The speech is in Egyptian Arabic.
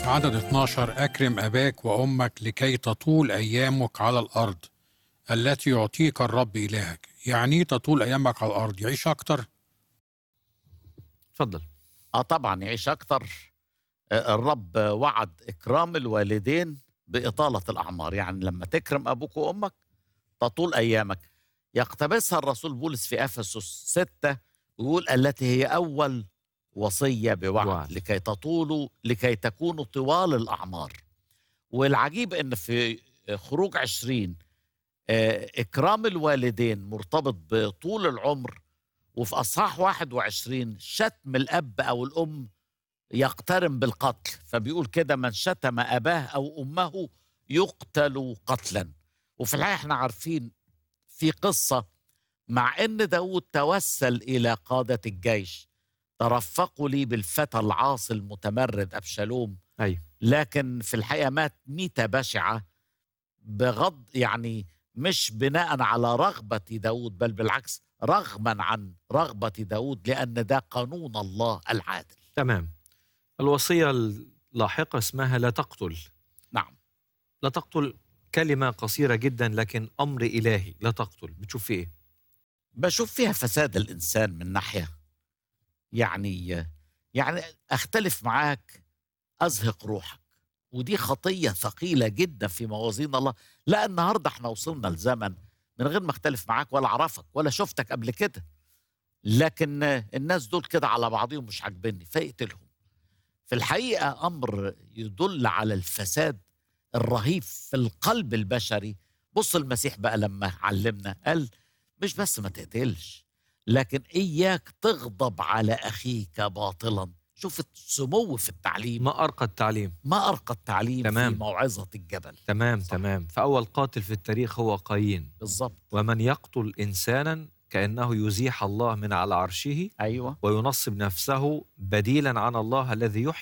في عدد 12 أكرم أباك وأمك لكي تطول أيامك على الأرض التي يعطيك الرب إلهك يعني إيه تطول أيامك على الأرض يعيش أكتر اتفضل اه طبعا يعيش اكتر آه، الرب وعد اكرام الوالدين باطاله الاعمار يعني لما تكرم ابوك وامك تطول ايامك يقتبسها الرسول بولس في افسس 6 ويقول التي هي اول وصيه بوعد وعد. لكي تطولوا لكي تكونوا طوال الاعمار والعجيب ان في خروج 20 آه، اكرام الوالدين مرتبط بطول العمر وفي اصحاح 21 شتم الاب او الام يقترن بالقتل فبيقول كده من شتم اباه او امه يقتل قتلا وفي الحقيقه احنا عارفين في قصه مع ان داود توسل الى قاده الجيش ترفقوا لي بالفتى العاصي المتمرد ابشالوم ايوه لكن في الحقيقه مات ميته بشعه بغض يعني مش بناء على رغبه داود بل بالعكس رغما عن رغبه داود لان ده قانون الله العادل تمام الوصيه اللاحقه اسمها لا تقتل نعم لا تقتل كلمه قصيره جدا لكن امر الهي لا تقتل بتشوف في ايه بشوف فيها فساد الانسان من ناحيه يعني يعني اختلف معاك ازهق روحك ودي خطيه ثقيله جدا في موازين الله لا النهارده احنا وصلنا لزمن من غير ما اختلف معاك ولا اعرفك ولا شفتك قبل كده لكن الناس دول كده على بعضهم مش عاجبني فاقتلهم في الحقيقه امر يدل على الفساد الرهيب في القلب البشري بص المسيح بقى لما علمنا قال مش بس ما تقتلش لكن اياك تغضب على اخيك باطلا شوف السمو في التعليم ما ارقى التعليم ما ارقى التعليم تمام. في موعظه الجبل تمام صح. تمام فاول قاتل في التاريخ هو قايين بالظبط ومن يقتل انسانا كانه يزيح الله من على عرشه ايوه وينصب نفسه بديلا عن الله الذي يحيي